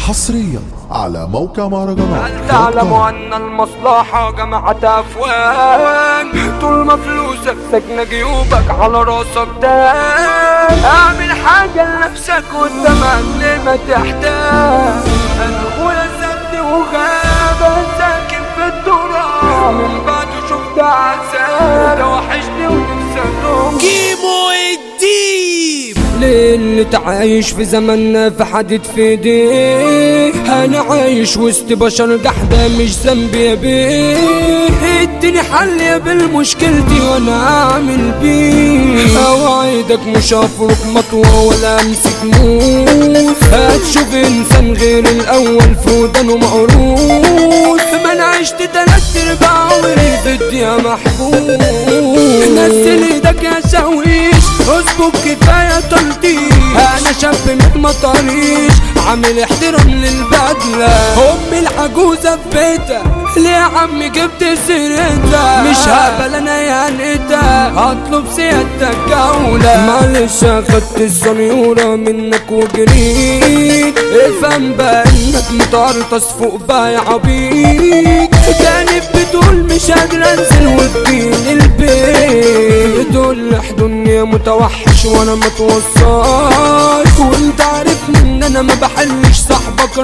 حصريا على موقع مهرجانات هل تعلم أن المصلحة جمعت أفوان طول ما فلوسك سجن جيوبك على راسك دان اعمل حاجة لنفسك قدام قبل ما تحتاج أنا أخويا سابني وغاب ساكن في التراب من بعده شفت عذاب ده وحشني ونفسي أدوم كيمو الديب ليل تعايش في زمننا في حدد في ايديه انا عايش وسط بشر جحدة مش ذنبي يا بيه اديني حل يا بالمشكلتي وانا اعمل بيه اوعدك مش هفرق مطوة ولا امسك موس هتشوف انسان غير الاول في ودانه مقروس ما انا عشت تلات ارباع عمري في الدنيا محبوس نزل ايدك يا شاويش اظبط كفايه تلطيش انا شاب من مطاريش عامل احترام للبدله امي العجوزه في بيتها ليه يا عم جبت سيرتها مش هقبل انا يا نتا هطلب سيادتك جوله معلش اخدت السنيوره منك وجريت افهم بقى انك متعرطس فوق بقى يا عبيط كانت بتقول مش قادر انزل وتجيني البيت بتقول لي احضني يا متوحش وانا متوصاش وانت عارفني ان انا ما بحلش صاحبك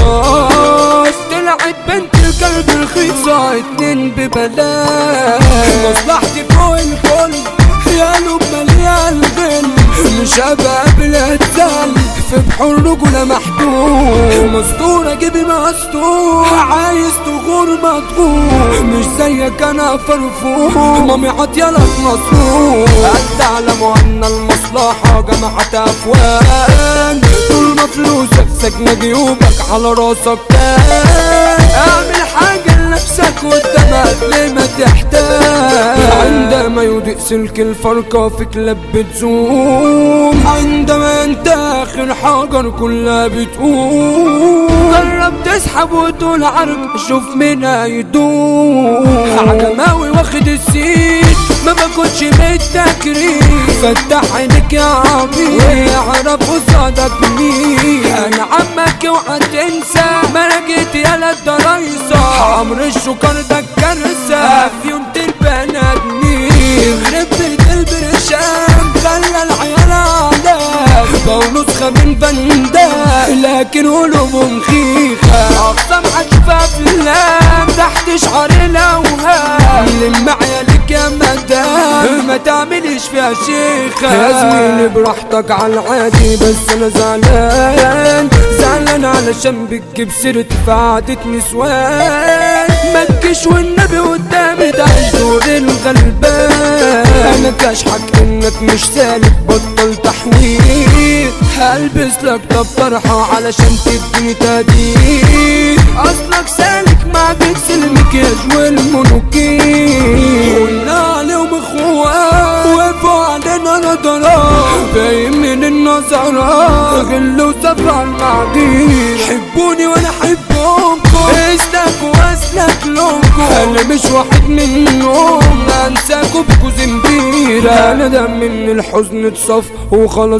رشاش طلعت بنت الكلب رخيصة اتنين ببلاش مصلحتي فوق الكل يا لب مليان غل مش هبقى بالهتال في بحور رجولة محدود مسطورة جيبي مسطور عايز تغور مطبوع مش زيك انا فرفوح مامي عطيالك مصروف هل تعلم ان المصلحة جمعت افوان طول ما فلوسك سجن جيوبك على راسك تاج اعمل حاجة لنفسك قدامك ليه ما تحتاج عندما يضيء سلك الفرقة في كلاب بتزوم عندما انت اخر حجر كلها بتقوم جرب تسحب وتقول عرق شوف مين هيدوم عجماوي واخد السيت ما باخدش بالتكريم فتح عينك يا عبيد ويعرف قصادك مين انا عمك اوعى تنسى ما انا جيت يالا الدرايسة عمر الشكر ده الكارثة في يوم البني ادمين يخرب بيت البرشام خلى العيال عداك بقوا نسخة من فندق لكن قلوبهم خيخة أقسم هتشوفها أفلام تحت شعار الأوهام لم عيالك يا مدام ما تعمليش فيها شيخة يا زميلي براحتك على العادي بس أنا زعلان زعلان علشان بتجيب سيرتي في قعدة نسوان مكش والنبي قدامي تعيش دور الغلبان انا كاشحك انك مش سالك بطل تحويل هلبس لك طب طرحة علشان تديني تهديد اصلك سالك مع بيكس المكياج والمنوكين قلنا عليهم اخوات وقفوا علينا نظرات باين من النظرات غل وسفر المعدين حبوني وانا احبكم اسلك واسلك لكم انا مش واحد منهم انساكوا بكوا زنبيرة انا دم من الحزن اتصف وخلاص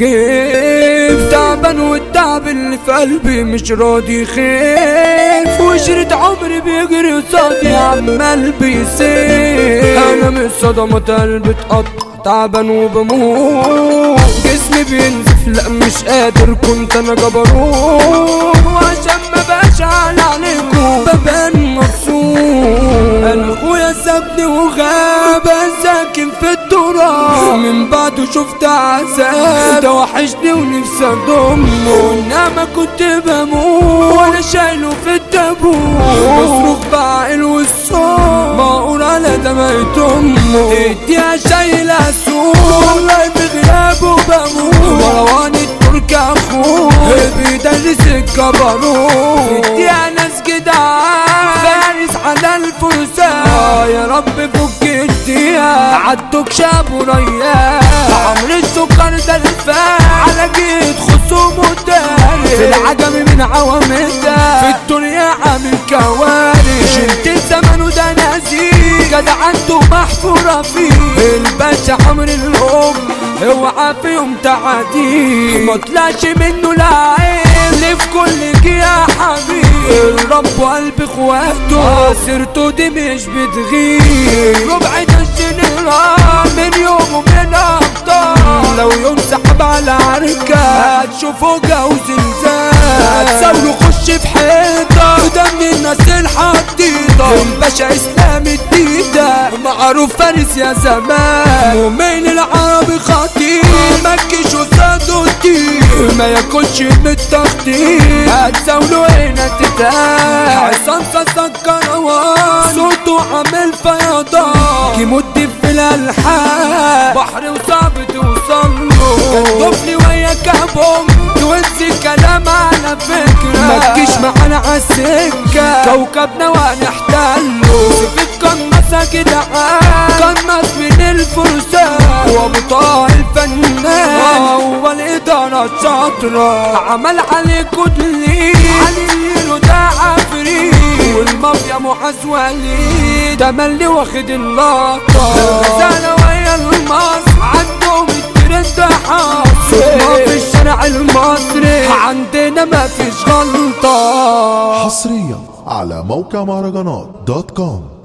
بيجيب تعبان والتعب اللي في قلبي مش راضي يخف وشرة عمري بيجري قصادي عمال بيسيب انا من صدمة قلبي اتقطع تعبان وبموت جسمي بينزف لا مش قادر كنت انا جبروت وعشان ما بقاش على عليكم ببان مبسوط انا اخويا سابني وغاب ساكن في التراب من بعده شفت عذاب ده وحشني ونفسي اضمه انما كنت بموت وانا شايله في التابوت بصرخ بعقل والصوت بقول على دمعة امه اديها شايلة سوق والله بغيابه بموت مروان الترك اخوه بيدرس الكبروت اديها ناس جدعان فارس على الفرسان يا رب فك الديا عدوك شاب وريان عمر السكر ده الفان على جيت خصوم وداري في العجم من عوامتها في الدنيا عامل كوارث شلت الزمن وده نزيد جدعنته محفورة فيه الباشا عمر الأم اوعى في يوم تعدي ما طلعش منه لعيب اللي في كل جيل ربوا قلب اخواته سيرته دي مش بتغيب ربع الجنرال من يوم من ابطال لو يوم سحب على عركة هتشوفوا جو زلزال هتساوله خش في حيطة قدام الناس الحديدة الباشا اسلام الديدة معروف فارس يا زمان ومين العربي خطير مكش وساده الدين ما ياكلش من التخطيط هتساوله هنا تتاح عصام سكروان صوته عامل فيضان كيمود في الالحان بحر وصعب توصل له كان طفلي ويا كابهم توزي كلام على فكرة ما تجيش معانا عالسكة كوكبنا وهنحتله سيفت قناصة جدعان قناص من الفرسان وابو طه الفنان هو الإدارة الشاطرة عمل عليه كدلي علي وده عفريت والمافيا معز وليد تملي واخد اللقطة الغزالة ويا المصر عندهم الترند حاصل صوتنا في الشارع المصري عندنا ما فيش غلطة حصريا على موقع مهرجانات دوت كوم